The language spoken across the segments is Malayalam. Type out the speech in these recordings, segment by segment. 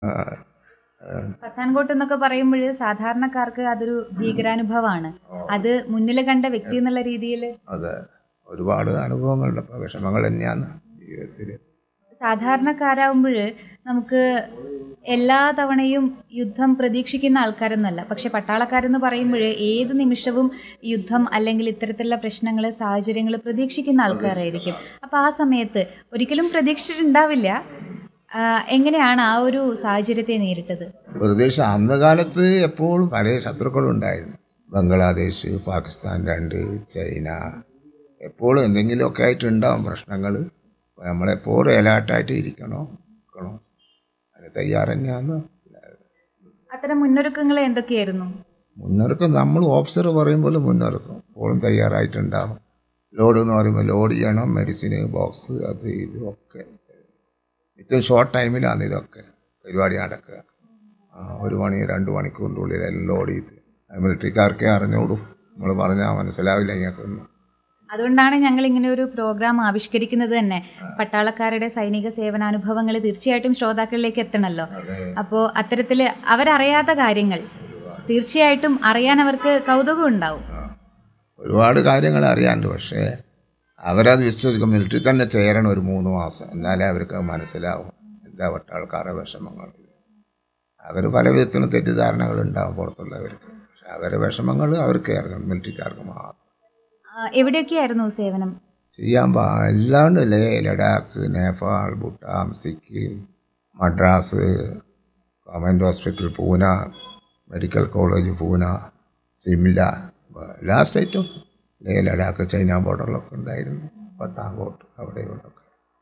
പത്താൻകോട്ട് എന്നൊക്കെ പറയുമ്പോൾ സാധാരണക്കാർക്ക് അതൊരു ഭീകരാനുഭവമാണ് അത് മുന്നിൽ കണ്ട വ്യക്തി എന്നുള്ള രീതിയിൽ അതെ ഒരുപാട് അനുഭവങ്ങളുണ്ട് അപ്പോൾ വിഷമങ്ങൾ തന്നെയാണ് ജീവിതത്തിൽ സാധാരണക്കാരാകുമ്പോൾ നമുക്ക് എല്ലാ തവണയും യുദ്ധം പ്രതീക്ഷിക്കുന്ന ആൾക്കാരൊന്നല്ല പക്ഷെ പട്ടാളക്കാരെന്ന് പറയുമ്പോൾ ഏത് നിമിഷവും യുദ്ധം അല്ലെങ്കിൽ ഇത്തരത്തിലുള്ള പ്രശ്നങ്ങൾ സാഹചര്യങ്ങൾ പ്രതീക്ഷിക്കുന്ന ആൾക്കാരായിരിക്കും അപ്പോൾ ആ സമയത്ത് ഒരിക്കലും പ്രതീക്ഷിച്ചിട്ടുണ്ടാവില്ല ആ, എങ്ങനെയാണ് ആ ഒരു സാഹചര്യത്തെ നേരിട്ടത് പ്രദേശ അന്ന് കാലത്ത് എപ്പോഴും പല ശത്രുക്കളുണ്ടായിരുന്നു ബംഗ്ലാദേശ് പാകിസ്ഥാൻ രണ്ട് ചൈന എപ്പോഴും എന്തെങ്കിലുമൊക്കെ ആയിട്ടുണ്ടാവും പ്രശ്നങ്ങൾ നമ്മളെപ്പോഴും അലേർട്ടായിട്ട് ഇരിക്കണോ നിൽക്കണോ അതിന് തയ്യാറ് തന്നെയാണ് അത്തരം മുന്നൊരുക്കങ്ങൾ എന്തൊക്കെയായിരുന്നു മുന്നൊരുക്കം നമ്മൾ ഓഫീസർ പറയുമ്പോൾ മുന്നൊരുക്കം എപ്പോഴും തയ്യാറായിട്ടുണ്ടാവും ലോഡ് എന്ന് പറയുമ്പോൾ ലോഡ് ചെയ്യണം മെഡിസിന് ബോക്സ് അത് ഇത് ഒക്കെ ഇത്രയും ഷോർട്ട് ടൈമിലാണ് ഇതൊക്കെ പരിപാടി നടക്കുക ആ, ഒരു മണി രണ്ട് മണിക്കൂറിൻ്റെ ഉള്ളിൽ എല്ലാം ലോഡ് ചെയ്ത് മിലിറ്ററിക്കാർക്കേ അറിഞ്ഞോളൂ നമ്മൾ പറഞ്ഞാൽ മനസ്സിലാവില്ല ഞങ്ങൾക്കൊന്നും അതുകൊണ്ടാണ് ഞങ്ങൾ ഇങ്ങനെ ഒരു പ്രോഗ്രാം ആവിഷ്കരിക്കുന്നത് തന്നെ പട്ടാളക്കാരുടെ സൈനിക സേവനാനുഭവങ്ങൾ തീർച്ചയായിട്ടും ശ്രോതാക്കളിലേക്ക് എത്തണമല്ലോ അപ്പോൾ അത്തരത്തിൽ അവരറിയാത്ത കാര്യങ്ങൾ തീർച്ചയായിട്ടും അറിയാൻ അവർക്ക് കൗതുകം ഉണ്ടാവും ഒരുപാട് കാര്യങ്ങൾ അറിയാനുണ്ട് പക്ഷേ അവരത് വിശ്വസിക്കും മിലിറ്ററി തന്നെ ചേരണം ഒരു മൂന്ന് മാസം എന്നാലേ അവർക്ക് അത് മനസ്സിലാവും എന്താ പട്ടാൾക്കാരുടെ വിഷമങ്ങൾ അവർ പല വിധത്തിലും തെറ്റിദ്ധാരണകൾ ഉണ്ടാവും പുറത്തുള്ളവർക്ക് പക്ഷെ അവരുടെ വിഷമങ്ങൾ അവർക്ക് അറിയാം മിലിറ്ററിക്കാർക്ക് മാത്രം ആ, എവിടെയൊക്കെയായിരുന്നു സേവനം ചെയ്യാൻ പാ എല്ലാം ഉണ്ട് Leh Ladakh Nepal Bhutan Sikkim Madras government hospital Poona medical college Poona Simla എല്ലാ സ്റ്റേറ്റും ലേ ലഡാക്ക് ചൈന ബോർഡറിലൊക്കെ ഉണ്ടായിരുന്നു പട്ടാങ്കോട്ട് അവിടെ ഇവിടെയൊക്കെ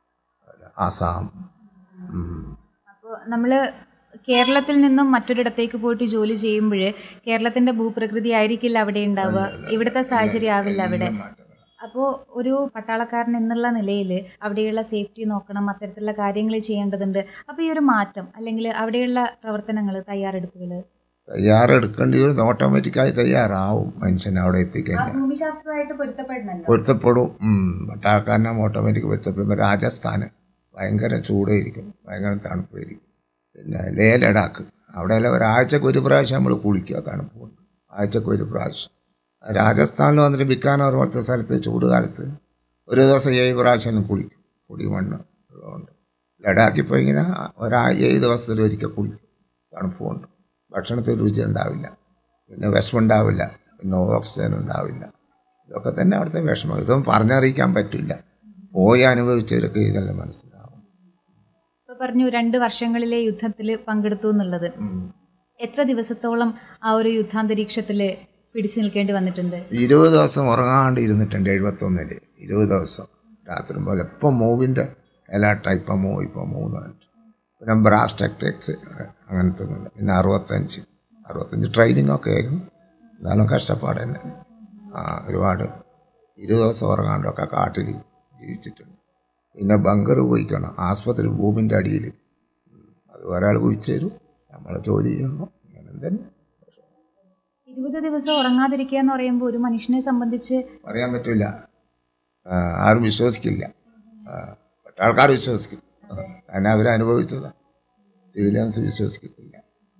ആസാം ഉം. അപ്പോൾ നമ്മൾ കേരളത്തിൽ നിന്നും മറ്റൊരിടത്തേക്ക് പോയിട്ട് ജോലി ചെയ്യുമ്പോൾ കേരളത്തിന്റെ ഭൂപ്രകൃതി ആയിരിക്കില്ല അവിടെ ഉണ്ടാവുക ഇവിടുത്തെ സാഹചര്യം ആവില്ല അവിടെ അപ്പോൾ ഒരു പട്ടാളക്കാരൻ എന്നുള്ള നിലയിൽ അവിടെയുള്ള സേഫ്റ്റി നോക്കണം അത്തരത്തിലുള്ള കാര്യങ്ങൾ ചെയ്യേണ്ടതുണ്ട് അപ്പോൾ ഈ ഒരു മാറ്റം അല്ലെങ്കിൽ അവിടെയുള്ള പ്രവർത്തനങ്ങൾ തയ്യാറെടുപ്പുകൾ തയ്യാറെടുക്കേണ്ടി വരും ഓട്ടോമാറ്റിക്കായി തയ്യാറാവും മനുഷ്യൻ അവിടെ എത്തിക്കഴിഞ്ഞാൽ ഭൂമിശാസ്ത്രമായിട്ട് പൊരുത്തപ്പെടണല്ലോ പൊരുത്തപ്പെടും ഉം. പട്ടാളക്കാരനെ ഓട്ടോമാറ്റിക് പൊരുത്തപ്പെടുമ്പോൾ രാജസ്ഥാൻ ഭയങ്കര ചൂടായിരിക്കും ഭയങ്കര തണുപ്പായിരിക്കും പിന്നെ ലേ ലഡാക്ക് അവിടെയെല്ലാം ഒരാഴ്ചക്ക് ഒരു പ്രാവശ്യം നമ്മൾ കുളിക്കുക തണുപ്പ് കൊണ്ട് ആഴ്ചക്ക് ഒരു പ്രാവശ്യം രാജസ്ഥാനിൽ വന്നിട്ട് ബിക്കാനോർ പോലത്തെ സ്ഥലത്ത് ചൂട് കാലത്ത് ഒരു ദിവസം ഏഴ് പ്രാവശ്യം കുളിക്കും പൊടിമണ്ണ് ഉള്ളതുകൊണ്ട് ലഡാക്കിൽ പോയി ഇങ്ങനെ ഒരാ ഏഴ് ദിവസത്തിൽ ഒരിക്കൽ കുളിക്കും തണുപ്പ് കൊണ്ട് ഭക്ഷണത്തിൽ രുചി ഉണ്ടാവില്ല പിന്നെ വിഷമുണ്ടാവില്ല പിന്നെ ഓക്സിജൻ ഉണ്ടാവില്ല ഇതൊക്കെ തന്നെ അവിടുത്തെ വിഷമം ഇതൊന്നും പറഞ്ഞറിയിക്കാൻ പറ്റില്ല പോയി അനുഭവിച്ചവർക്ക് ഇതെല്ലാം മനസ്സിലാവും ഇപ്പോൾ പറഞ്ഞു രണ്ട് വർഷങ്ങളിലെ യുദ്ധത്തിൽ പങ്കെടുത്തു എന്നുള്ളത് എത്ര ദിവസത്തോളം ആ ഒരു യുദ്ധാന്തരീക്ഷത്തിൽ പിടിച്ചു നിൽക്കേണ്ടി വന്നിട്ടുണ്ട് ഇരുപത് ദിവസം ഉറങ്ങാണ്ട് ഇരുന്നിട്ടുണ്ട് എഴുപത്തൊന്നില് ഇരുപത് ദിവസം രാത്രി പോലെ ഇപ്പം മൂവിൻ്റെ എല്ലാ ഇപ്പം മൂവ് ഇപ്പം മൂന്ന് പിന്നെ ബ്രാസ് ടെക്ടെക്സ് അങ്ങനത്തെ ഒന്നുമില്ല പിന്നെ അറുപത്തഞ്ച് അറുപത്തഞ്ച് ട്രെയിനിങ് ഒക്കെ ആയിരുന്നു എന്നാലും കഷ്ടപ്പാട് തന്നെ ആ ഒരുപാട് ഇരുപത് ദിവസം ഉറങ്ങാണ്ടൊക്കെ കാട്ടിൽ ജീവിച്ചിട്ടുണ്ട് പിന്നെ ബങ്കർ പോയിക്കണം ആസ്പത്രി ഭൂമിൻ്റെ അടിയിൽ അത് ഒരാൾ കുഴിച്ചു തരും നമ്മൾ ജോലി ചെയ്യണം അങ്ങനെ തന്നെ ഇരുപത് ദിവസം ഉറങ്ങാതിരിക്കുക എന്ന് പറയുമ്പോൾ ഒരു മനുഷ്യനെ സംബന്ധിച്ച് പറയാൻ പറ്റില്ല ആ, ആരും വിശ്വസിക്കില്ല ആ, പട്ടാൾക്കാർ വിശ്വസിക്കും ആ, കാരണം അവർ അനുഭവിച്ചതാണ് സിവിലിയൻസ് വിശ്വസിക്കത്തില്ല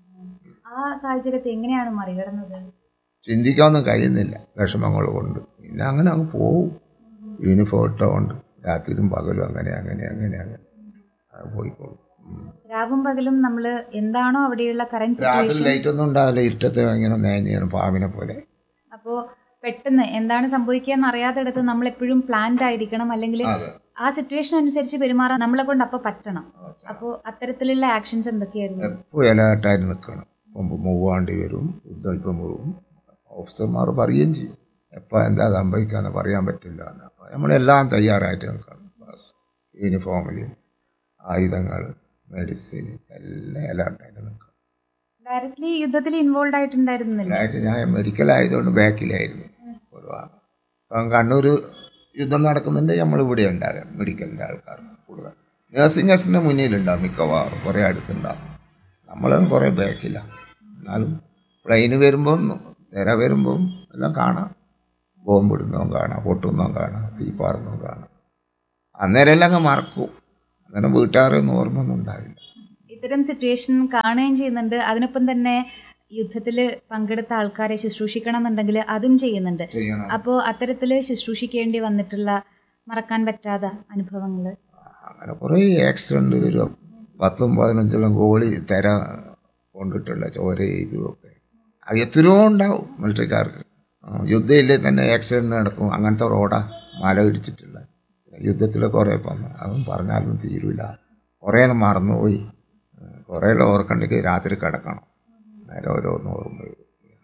ആ സാഹചര്യത്തെ എങ്ങനെയാണ് മറികടന്നത് ചിന്തിക്കാനൊന്നും കഴിയുന്നില്ല വിഷമങ്ങൾ കൊണ്ട് പിന്നെ അങ്ങനെ അങ്ങ് പോവും യൂണിഫോം ഇട്ടുകൊണ്ട് രാത്രിയും പകലും അങ്ങനെ അങ്ങനെ അങ്ങനെ അങ്ങനെ അത് പോയിക്കോളും ഉം. രാവും പകലും നമ്മൾ എന്താണോ അവിടെയുള്ള കറന്റ് രാത്രി സിറ്റുവേഷൻ ലൈറ്റ് ഒന്നും ഉണ്ടാവില്ല ഇരുട്ടത്ത് ഇങ്ങനെ നേഞ്ഞാണ് പാമ്പിനെ പോലെ അപ്പോൾ പെട്ടെന്ന് എന്താണ് സംഭവിക്കുക എന്ന് അറിയാത്തിടത്ത് നമ്മൾ എപ്പോഴും പ്ലാൻഡ് ആയിരിക്കണം അല്ലെങ്കിൽ അതെ ആ സിറ്റുവേഷൻ അനുസരിച്ച് പെരുമാറാൻ നമ്മളെ കൊണ്ട് അപ്പോൾ പറ്റണം അപ്പോൾ അത്തരത്തിലുള്ള ആക്ഷൻസ് എന്തൊക്കെയായിരുന്നു എപ്പോൾ അലേർട്ടായിട്ട് നിൽക്കണം ഇപ്പം മൂവാണ്ടി വരും യുദ്ധം ഇപ്പം പോവും ഓഫീസർമാർ പറയുകയും ചെയ്യും എപ്പോൾ എന്താ സംഭവിക്കാന്ന് പറയാൻ പറ്റില്ല എന്ന് അപ്പോൾ നമ്മളെല്ലാം തയ്യാറായിട്ട് നിൽക്കണം ബസ് യൂണിഫോമിൽ ആയുധങ്ങൾ മെഡിസിൻ എല്ലാം അലേർട്ടായിട്ട് നിൽക്കണം ഡയറക്ട്ലി യുദ്ധത്തിൽ ഇൻവോൾവ് ആയിട്ടുണ്ടായിരുന്നില്ല ആയിട്ട് ഞാൻ മെഡിക്കൽ ആയതുകൊണ്ട് ബാക്കിലായിരുന്നു ഒരുപാട് അപ്പം കണ്ണൂർ യുദ്ധം നടക്കുന്നുണ്ട് നമ്മളിവിടെ ഉണ്ടാകുക മെഡിക്കലിൻ്റെ ആൾക്കാർ കൂടുതൽ നേഴ്സിംഗ് നെസ്റ്റിൻ്റെ മുന്നിലുണ്ടാവും മിക്കവാറും കുറേ അടുത്തുണ്ടാവും നമ്മളും കുറേ ബാക്കിലാണ് എന്നാലും പ്ലെയിന് വരുമ്പം തിര വരുമ്പം എല്ലാം കാണാം ബോംബിടുന്നതും കാണാം പൊട്ടുന്നതും കാണാം തീപ്പാറുന്നതും കാണാം അന്നേരം എല്ലാം അങ്ങ് മറക്കും അന്നേരം വീട്ടുകാരൊന്നും ഓർമ്മ ഒന്നും ഉണ്ടാവില്ല ഇത്തരം സിറ്റുവേഷൻ കാണുകയും ചെയ്യുന്നുണ്ട് അതിനൊപ്പം തന്നെ യുദ്ധത്തിൽ പങ്കെടുത്ത ആൾക്കാരെ ശുശ്രൂഷിക്കണം എന്നുണ്ടെങ്കിൽ അതും ചെയ്യുന്നുണ്ട് ചെയ്യണം അപ്പോൾ അത്തരത്തിൽ ശുശ്രൂഷിക്കേണ്ടി വന്നിട്ടുള്ള മറക്കാൻ പറ്റാത്ത അനുഭവങ്ങൾ അങ്ങനെ കുറേ ആക്സിഡന്റ് വരും പത്തും പതിനഞ്ചോളം ഗോളി തര കൊണ്ടിട്ടുള്ള ചോര ഇതുമൊക്കെ അത് എത്രയോ ഉണ്ടാവും മിലിറ്ററിക്കാർക്ക് യുദ്ധമില്ലേ തന്നെ ആക്സിഡന്റ് നടക്കും അങ്ങനത്തെ റോഡാ മല ഇടിച്ചിട്ടുള്ള യുദ്ധത്തിൽ കുറേ ഇപ്പം അതും പറഞ്ഞാലും തീരില്ല കുറേ മറന്നുപോയി കുറേ ഓർക്കണ്ടെങ്കിൽ രാത്രി കിടക്കണം നേരെ ഓരോന്ന് ഓർമ്മ വരും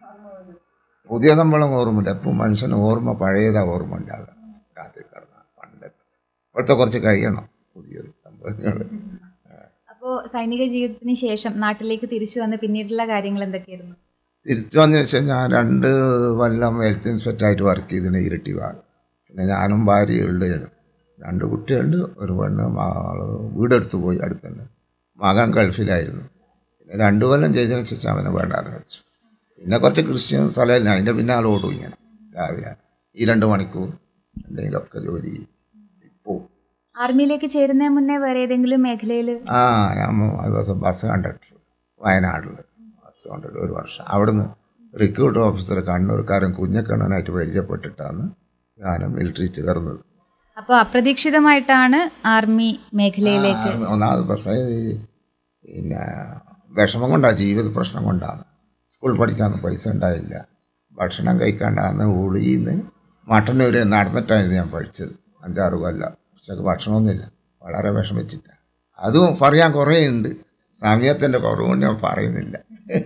പുതിയ നമ്മളും ഓർമ്മയില്ല എപ്പം മനുഷ്യന് ഓർമ്മ പഴയതാ ഓർമ്മ ഉണ്ടാകുക രാത്രി കിടന്ന പണ്ടത്തെ ഇപ്പോഴത്തെ കുറച്ച് കഴിയണം പുതിയൊരു സംഭവങ്ങൾ അപ്പോൾ സൈനിക ജീവിതത്തിന് ശേഷം നാട്ടിലേക്ക് തിരിച്ചു വന്ന് പിന്നീടുള്ള കാര്യങ്ങൾ എന്തൊക്കെയായിരുന്നു തിരിച്ചു വന്ന ശേഷം ഞാൻ രണ്ട് കൊല്ലം ഹെൽത്ത് ഇൻസ്പെക്ടറായിട്ട് വർക്ക് ചെയ്തിന് ഇരട്ടി ഭാഗം പിന്നെ ഞാനും ഭാര്യയുണ്ട് രണ്ട് കുട്ടികളുണ്ട് ഒരു പെണ്ണ് മകള് വീടെടുത്ത് പോയി അടുത്ത് തന്നെ മകൻ ഗൾഫിലായിരുന്നു പിന്നെ രണ്ട് കൊല്ലം ചെയ്തതിന് ശേഷം അവനെ വേണ്ടാന്ന് വെച്ചു പിന്നെ കുറച്ച് ക്രിസ്ത്യൻ സ്ഥലമില്ല അതിൻ്റെ പിന്നാലെ ഓടും ഇങ്ങനെ രാവിലെ ഈ രണ്ട് മണിക്കൂർ എന്തെങ്കിലുമൊക്കെ ജോലി ചെയ്യും ഇപ്പോൾ ആർമിയിലേക്ക് ചേരുന്നതിന് മുന്നേ വേറെ ഏതെങ്കിലും മേഖലയിൽ ആ ഞാൻ ഒരു ദിവസം ബസ് കണ്ടക്ടർ വയനാട്ടിൽ ബസ് കണ്ടക്ടർ ഒരു വർഷം അവിടുന്ന് റിക്രൂട്ട് ഓഫീസർ കണ്ണൂർക്കാരൻ കുഞ്ഞക്കണ്ണനായിട്ട് പരിചയപ്പെട്ടിട്ടാണ് ഞാൻ മിലിറ്ററി ചേർന്നത് അപ്പോൾ അപ്രതീക്ഷിതമായിട്ടാണ് ആർമി മേഖലയിലേക്ക് ആ, ഒന്നാമത് പ്രശ്നം ഈ പിന്നെ വിഷമം കൊണ്ടാണ് ജീവിത പ്രശ്നം കൊണ്ടാണ് സ്കൂൾ പഠിക്കാനൊന്നും പൈസ ഉണ്ടായില്ല ഭക്ഷണം കഴിക്കാണ്ടാന്ന് ഉളിന്ന് മട്ടന്നൂര് നടന്നിട്ടായിരുന്നു ഞാൻ പഠിച്ചത് അഞ്ചാറ് കൊല്ലം പക്ഷെ ഭക്ഷണമൊന്നുമില്ല വളരെ വിഷമിച്ചിട്ടാണ് അതും പറയാൻ കുറേ ഉണ്ട് സമയത്തിൻ്റെ കുറവുകൊണ്ട് ഞാൻ പറയുന്നില്ല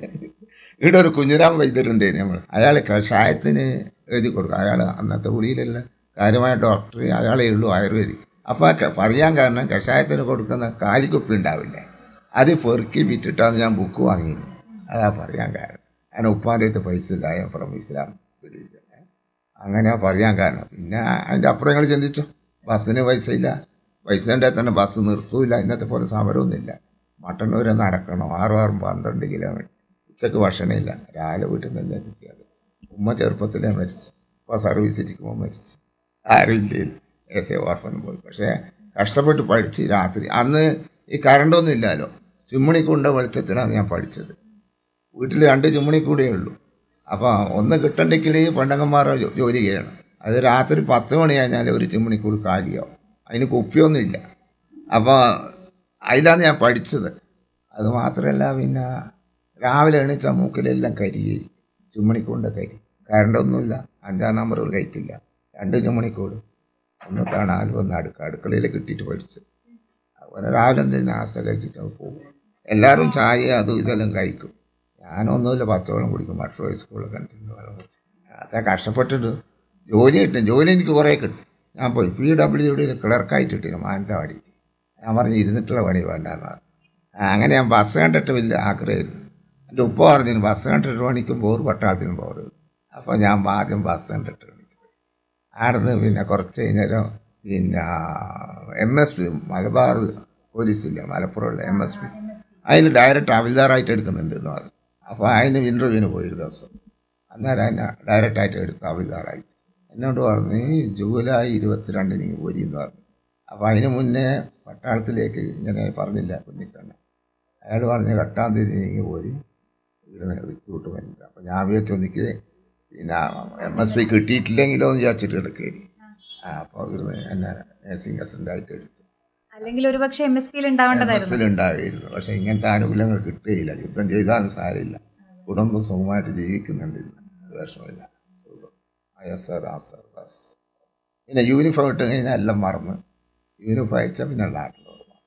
ഇവിടെ ഒരു കുഞ്ഞിരാം വൈദ്യരുണ്ട് നമ്മൾ അയാൾ കഷായത്തിന് എഴുതി കൊടുക്കും അയാൾ അന്നത്തെ ഉളിയിലുള്ള കാര്യമായ ഡോക്ടർ അയാളേ ഉള്ളൂ ആയുർവേദിക് അപ്പോൾ ആ ക- പറയാൻ കാരണം കഷായത്തിന് കൊടുക്കുന്ന കാലിക്കുപ്പി ഉണ്ടാവില്ലേ അത് പെറുക്കി വിറ്റിട്ടാണ് ഞാൻ ബുക്ക് വാങ്ങിയത് അതാ പറയാൻ കാരണം ഞാൻ ഉപ്പാൻ്റെ അടുത്ത് പൈസ ഇല്ല ഞാൻ ഫ്രം ഇസ്ലാം വിളിച്ചത് അങ്ങനെ പറയാൻ കാരണം പിന്നെ അതിൻ്റെ അപ്പുറം നിങ്ങൾ ചിന്തിച്ചോ ബസ്സിന് പൈസ ഇല്ല പൈസ ഉണ്ടെങ്കിൽ തന്നെ ബസ് നിർത്തൂല ഇന്നത്തെ പോലെ സമരമൊന്നുമില്ല മട്ടന്നൂരെ നടക്കണം ആറും ആറും പന്ത്രണ്ട് കിലോമീറ്റർ ഉച്ചക്ക് ഭക്ഷണമില്ല രാവിലെ വീട്ടിൽ നിന്ന് തന്നെ കിട്ടിയത് ഉമ്മ ചെറുപ്പത്തിലേ മരിച്ചു ഇപ്പോൾ സർവീസ് ഇരിക്കുമ്പോൾ മരിച്ചു ആരും ഇല്ല എസ് എ ഓർഫൻ പോയി പക്ഷേ കഷ്ടപ്പെട്ട് പഠിച്ച് രാത്രി അന്ന് ഈ കറണ്ടൊന്നും ഇല്ലല്ലോ ചുമണിക്കൂണ്ട വെളിച്ചത്തിലാണ് ഞാൻ പഠിച്ചത് വീട്ടിൽ രണ്ട് ചുമണി കൂടിയേ ഉള്ളൂ അപ്പോൾ ഒന്ന് കിട്ടണ്ടെങ്കിൽ പണ്ടങ്ങന്മാരെ ജോ- ജോലി ചെയ്യണം അത് രാത്രി പത്ത് മണി കഴിഞ്ഞാൽ ഒരു ചിമ്മണിക്കൂട് കാലിയാവും അതിന് കുപ്പിയൊന്നുമില്ല അപ്പോൾ അതിലാണ് ഞാൻ പഠിച്ചത് അത് മാത്രമല്ല പിന്നെ രാവിലെ എണീച്ച മൂക്കിലെല്ലാം കരിയായി ചുമണിക്കൂണ്ട കരി കറണ്ടൊന്നുമില്ല അഞ്ചാം നമ്പർ ലൈറ്റില്ല രണ്ട് ചുമണിക്കൂട് ഒന്ന് തണാലും ഒന്ന് അടുക്ക അടുക്കളയിൽ കിട്ടിയിട്ട് പഠിച്ചു അതുപോലെ രാവിലെ എന്തെങ്കിലും നാസ്ത കഴിച്ചിട്ട് അങ്ങ് പോകും എല്ലാവരും ചായ അതും ഇതെല്ലാം കഴിക്കും ഞാനൊന്നുമില്ല പച്ചവെള്ളം കുടിക്കും മറ്റൊരു സ്കൂളിൽ കണ്ടിട്ടുണ്ട് വെള്ളം കുടിച്ചു അത്ര കഷ്ടപ്പെട്ടിട്ട് ജോലി കിട്ടും ജോലി എനിക്ക് കുറേ കിട്ടും ഞാൻ പോയി പി ഡബ്ല്യുയുടെ ക്ലർക്കായിട്ട് കിട്ടിയിരുന്നു മാനന്തവാടി ഞാൻ പറഞ്ഞു ഇരുന്നിട്ടുള്ള പണി വേണ്ടെന്ന് പറഞ്ഞു. ആ, അങ്ങനെ ഞാൻ ബസ് കണ്ടിട്ട് വലിയ ആഗ്രഹമായിരുന്നു എൻ്റെ ഉപ്പ പറഞ്ഞു ബസ് കണ്ടിട്ട് പണിക്കും പോറ് പട്ടാളത്തിനും പോകരുത് അപ്പോൾ ഞാൻ ആദ്യം ബസ് കണ്ടിട്ട് പണിക്ക് പോയി ആടുന്ന് പിന്നെ കുറച്ച് കഴിഞ്ഞേരം പിന്നെ എം എസ് പി മലബാർ പോലീസില്ല മലപ്പുറമുള്ള എം എസ് പി അതിന് ഡയറക്റ്റ് ഹവിൽദാറായിട്ട് എടുക്കുന്നുണ്ട് എന്ന് പറഞ്ഞു അപ്പോൾ അതിന് ഇൻ്റർവ്യൂവിന് പോയി ഒരു ദിവസം അന്നേരം അതിനെ ഡയറക്റ്റായിട്ട് എടുത്ത് ഹവിൽദാറായി എന്നോട് പറഞ്ഞു "നീ ജൂലൈ ഇരുപത്തിരണ്ടിന് ഇങ്ങ് പോരി എന്ന് പറഞ്ഞു അപ്പോൾ അതിന് മുന്നേ പട്ടാളത്തിലേക്ക് ഇങ്ങനെ പറഞ്ഞില്ല കുഞ്ഞിക്കണ്ണ അയാൾ പറഞ്ഞ് എട്ടാം തീയതി ഇങ്ങ് പോരി ഇവിടെ റിക്രൂട്ട്മെൻറ്റ് അപ്പോൾ ഞാൻ വിചാരിച്ചു എനിക്ക് പിന്നെ എം എസ് പി കിട്ടിയിട്ടില്ലെങ്കിലോ എന്ന് വിചാരിച്ചിട്ട് എടുക്കേരി ആ അപ്പോൾ ഇവിടുന്ന് എന്നെ നേഴ്സിംഗ് അസിസ്റ്റൻ്റായിട്ട് എടുത്തു അല്ലെങ്കിൽ ഒരുപക്ഷെ എം എസ് പിയിൽ ഉണ്ടാവേണ്ടതായിരുന്നു ഉണ്ടായിരുന്നു പക്ഷെ ഇങ്ങനത്തെ ആനുകൂല്യങ്ങൾ കിട്ടുകയില്ല യുദ്ധം ചെയ്താലും സാരമില്ല കുടുംബം സുഖമായിട്ട് ജീവിക്കുന്നുണ്ട് ഇന്ന് ഒരു വിഷമില്ല സുഖം അയസർ ആസർ ബസ് പിന്നെ യൂണിഫോം ഇട്ട് കഴിഞ്ഞാൽ എല്ലാം മറന്ന് യൂണിഫോം അയച്ചാൽ പിന്നെ നാട്ടിൽ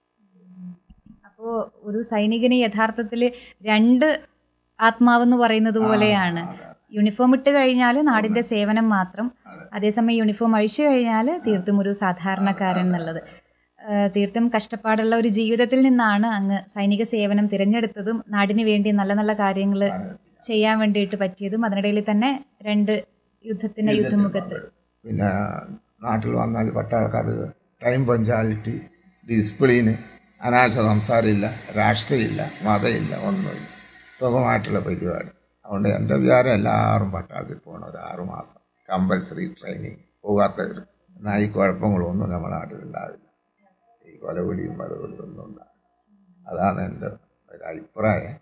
അപ്പോൾ ഒരു സൈനികന് യഥാർത്ഥത്തിൽ രണ്ട് ആത്മാവെന്ന് പറയുന്നത് പോലെയാണ് യൂണിഫോം ഇട്ട് കഴിഞ്ഞാൽ നാടിന്റെ സേവനം മാത്രം അതേസമയം യൂണിഫോം അഴിച്ചു കഴിഞ്ഞാൽ തീർത്തും ഒരു സാധാരണക്കാരൻ എന്നുള്ളത് ആ, തീർത്തും കഷ്ടപ്പാടുള്ള ഒരു ജീവിതത്തിൽ നിന്നാണ് അങ്ങ് സൈനിക സേവനം തിരഞ്ഞെടുത്തതും നാടിന് വേണ്ടി നല്ല നല്ല കാര്യങ്ങൾ ചെയ്യാൻ വേണ്ടിയിട്ട് പറ്റിയതും അതിനിടയിൽ തന്നെ രണ്ട് യുദ്ധത്തിന്റെ യുദ്ധമുഖത്ത് പിന്നെ നാട്ടിൽ വന്നാൽ പട്ടാൾക്കാർ ടൈം പഞ്ചാലിറ്റി ഡിസിപ്ലിന് അനാവശ്യ സംസാരമില്ല രാഷ്ട്രീയമില്ല മതമില്ല ഒന്നുമില്ല സുഖമായിട്ടുള്ള പരിപാടി അതുകൊണ്ട് എൻ്റെ വിചാരം എല്ലാവരും പട്ടാളത്തിൽ പോകണം ഒരു ആറ് മാസം കമ്പൽസറി ട്രെയിനിങ് പോകാത്തവർ എന്നാൽ ഈ കുഴപ്പങ്ങളൊന്നും നമ്മുടെ നാട്ടിലുണ്ടാവില്ല ഈ കൊലവിളിയും വലവിളിയും ഒന്നും ഉണ്ടാവില്ല അതാണ് എൻ്റെ ഒരു അഭിപ്രായം